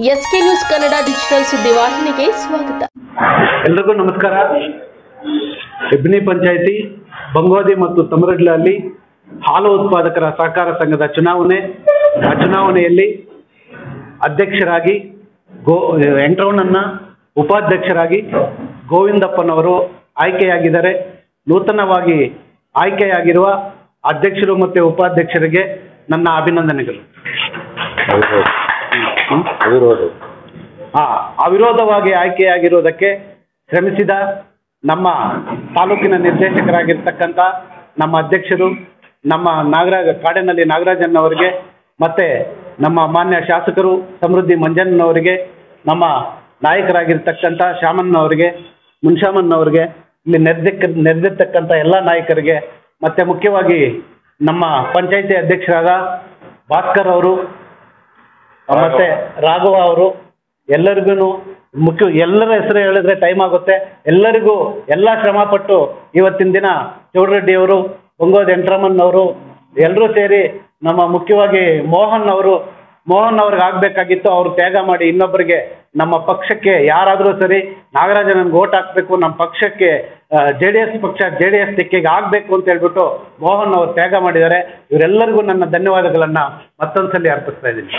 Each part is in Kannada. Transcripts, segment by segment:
ಎಸ್ಕೆ ನ್ಯೂಸ್ ಕನ್ನಡ ಡಿಜಿಟಲ್ ಸುದ್ದಿವಾಹಿನಿಗೆ ಸ್ವಾಗತ ಎಲ್ರಿಗೂ ನಮಸ್ಕಾರ ಹೆಬ್ನಿ ಪಂಚಾಯಿತಿ ಬಂಗೋದಿ ಮತ್ತು ತಮರಡ್ಲಲ್ಲಿ ಹಾಲು ಉತ್ಪಾದಕರ ಸಹಕಾರ ಸಂಘದ ಚುನಾವಣೆ ಆ ಚುನಾವಣೆಯಲ್ಲಿ ಅಧ್ಯಕ್ಷರಾಗಿ ಗೋ ಎಂಟ್ರೌನನ್ನ ಉಪಾಧ್ಯಕ್ಷರಾಗಿ ಗೋವಿಂದಪ್ಪನವರು ಆಯ್ಕೆಯಾಗಿದ್ದಾರೆ ನೂತನವಾಗಿ ಆಯ್ಕೆಯಾಗಿರುವ ಅಧ್ಯಕ್ಷರು ಮತ್ತು ಉಪಾಧ್ಯಕ್ಷರಿಗೆ ನನ್ನ ಅಭಿನಂದನೆಗಳು ಹ್ಮ್? ಅವಿರೋಧ ಆ ಅವಿರೋಧವಾಗಿ ಆಯ್ಕೆಯಾಗಿರುವುದಕ್ಕೆ ಶ್ರಮಿಸಿದ ನಮ್ಮ ತಾಲೂಕಿನ ನಿರ್ದೇಶಕರಾಗಿರ್ತಕ್ಕಂಥ ನಮ್ಮ ಅಧ್ಯಕ್ಷರು ನಮ್ಮ ನಾಗರಾಜ ಕಾಡಿನಲ್ಲಿ ನಾಗರಾಜನ್ನವರಿಗೆ ಮತ್ತೆ ನಮ್ಮ ಮಾನ್ಯ ಶಾಸಕರು ಸಮೃದ್ಧಿ ಮಂಜಣ್ಣನವರಿಗೆ ನಮ್ಮ ನಾಯಕರಾಗಿರ್ತಕ್ಕಂಥ ಶಾಮಣ್ಣನವರಿಗೆ ಮುನ್ಶಾಮಣ್ಣನವರಿಗೆ ಇಲ್ಲಿ ನೆರೆದಿಕ್ಕ ನೆರೆದಿರ್ತಕ್ಕಂಥ ಎಲ್ಲ ನಾಯಕರಿಗೆ ಮತ್ತೆ ಮುಖ್ಯವಾಗಿ ನಮ್ಮ ಪಂಚಾಯಿತಿ ಅಧ್ಯಕ್ಷರಾದ ಭಾಸ್ಕರ್ ಅವರು ಮತ್ತೆ ರಾಘವ ಅವರು ಎಲ್ಲರಿಗೂ ಮುಖ್ಯ ಎಲ್ಲರ ಹೆಸರು ಹೇಳಿದ್ರೆ ಟೈಮ್ ಆಗುತ್ತೆ ಎಲ್ಲರಿಗೂ ಎಲ್ಲ ಶ್ರಮ ಪಟ್ಟು ಇವತ್ತಿನ ದಿನ ಚೌಡರೆಡ್ಡಿ ಅವರು ಬಂಗೋದ್ ಎಂಟ್ರಮನ್ ಅವರು ಎಲ್ಲರೂ ಸೇರಿ ನಮ್ಮ ಮುಖ್ಯವಾಗಿ ಮೋಹನ್ ಅವರು ಮೋಹನ್ ಅವ್ರಿಗೆ ಆಗ್ಬೇಕಾಗಿತ್ತು ಅವ್ರು ತ್ಯಾಗ ಮಾಡಿ ಇನ್ನೊಬ್ಬರಿಗೆ ನಮ್ಮ ಪಕ್ಷಕ್ಕೆ ಯಾರಾದರೂ ಸರಿ ನಾಗರಾಜ ನನ್ಗೆ ಓಟ್ ಹಾಕ್ಬೇಕು ನಮ್ಮ ಪಕ್ಷಕ್ಕೆ ಜೆ ಡಿ ಎಸ್ ಪಕ್ಷ ಜೆ ಡಿ ಎಸ್ ಟಿಕ್ಕೆಗೆ ಆಗಬೇಕು ಅಂತ ಹೇಳ್ಬಿಟ್ಟು ಮೋಹನ್ ಅವರು ತ್ಯಾಗ ಮಾಡಿದ್ದಾರೆ ಇವರೆಲ್ಲರಿಗೂ ನನ್ನ ಧನ್ಯವಾದಗಳನ್ನು ಮತ್ತೊಂದ್ಸಲಿ ಅರ್ಪಿಸ್ತಾ ಇದ್ದೀನಿ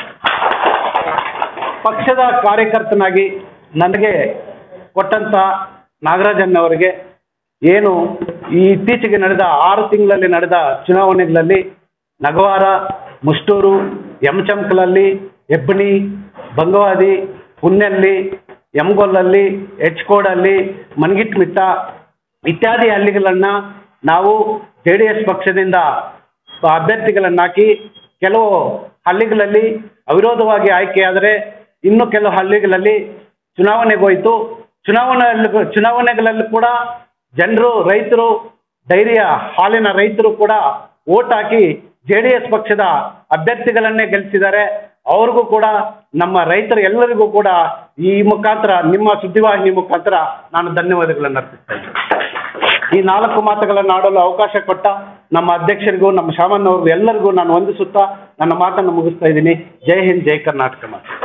ಪಕ್ಷದ ಕಾರ್ಯಕರ್ತನಾಗಿ ನನಗೆ ಕೊಟ್ಟಂತ ನಾಗರಾಜನ್ನವರಿಗೆ ಏನು ಈ ಇತ್ತೀಚೆಗೆ ನಡೆದ ಆರು ತಿಂಗಳಲ್ಲಿ ನಡೆದ ಚುನಾವಣೆಗಳಲ್ಲಿ ನಗವಾರ ಮುಷ್ಟೂರು ಯಮಚಂಕಲಲ್ಲಿ ಹೆಬ್ಬಣಿ ಬಂಗವಾದಿ ಹುನ್ನೆಲ್ಲಿ ಯಮಗೊಲ್ಲಲ್ಲಿ ಹೆಚ್ಕೋಡಲ್ಲಿ ಮನ್ಗಿಟ್ಮಿಟ್ಟ ಇತ್ಯಾದಿ ಹಳ್ಳಿಗಳನ್ನು ನಾವು ಜೆ ಡಿ ಎಸ್ ಪಕ್ಷದಿಂದ ಅಭ್ಯರ್ಥಿಗಳನ್ನು ಹಾಕಿ ಕೆಲವು ಹಳ್ಳಿಗಳಲ್ಲಿ ಅವಿರೋಧವಾಗಿ ಆಯ್ಕೆಯಾದರೆ ಇನ್ನು ಕೆಲವು ಹಳ್ಳಿಗಳಲ್ಲಿ ಚುನಾವಣೆಗೋಯ್ತು ಚುನಾವಣೆಯಲ್ಲಿ ಚುನಾವಣೆಗಳಲ್ಲಿ ಕೂಡ ಜನರು ರೈತರು ಡೈರಿಯ ಹಾಲಿನ ರೈತರು ಕೂಡ ಓಟ್ ಹಾಕಿ ಜೆ ಡಿ ಎಸ್ ಪಕ್ಷದ ಅಭ್ಯರ್ಥಿಗಳನ್ನೇ ಗೆಲ್ಲಿಸಿದ್ದಾರೆ ಅವ್ರಿಗೂ ಕೂಡ ನಮ್ಮ ರೈತರು ಎಲ್ಲರಿಗೂ ಕೂಡ ಈ ಮುಖಾಂತರ ನಿಮ್ಮ ಸುದ್ದಿವಾಹಿನಿ ಮುಖಾಂತರ ನಾನು ಧನ್ಯವಾದಗಳನ್ನು ಅರ್ಪಿಸ್ತಾ ಇದ್ದೀನಿ ಈ ನಾಲ್ಕು ಮಾತುಗಳನ್ನು ಆಡಲು ಅವಕಾಶ ಕೊಟ್ಟ ನಮ್ಮ ಅಧ್ಯಕ್ಷರಿಗೂ ನಮ್ಮ ಶಾಮನ್ ಅವ್ರಿಗೂ ಎಲ್ಲರಿಗೂ ನಾನು ವಂದಿಸುತ್ತಾ ನನ್ನ ಮಾತನ್ನು ಮುಗಿಸ್ತಾ ಇದ್ದೀನಿ ಜೈ ಹಿಂದ್ ಜೈ ಕರ್ನಾಟಕ ಮಾತು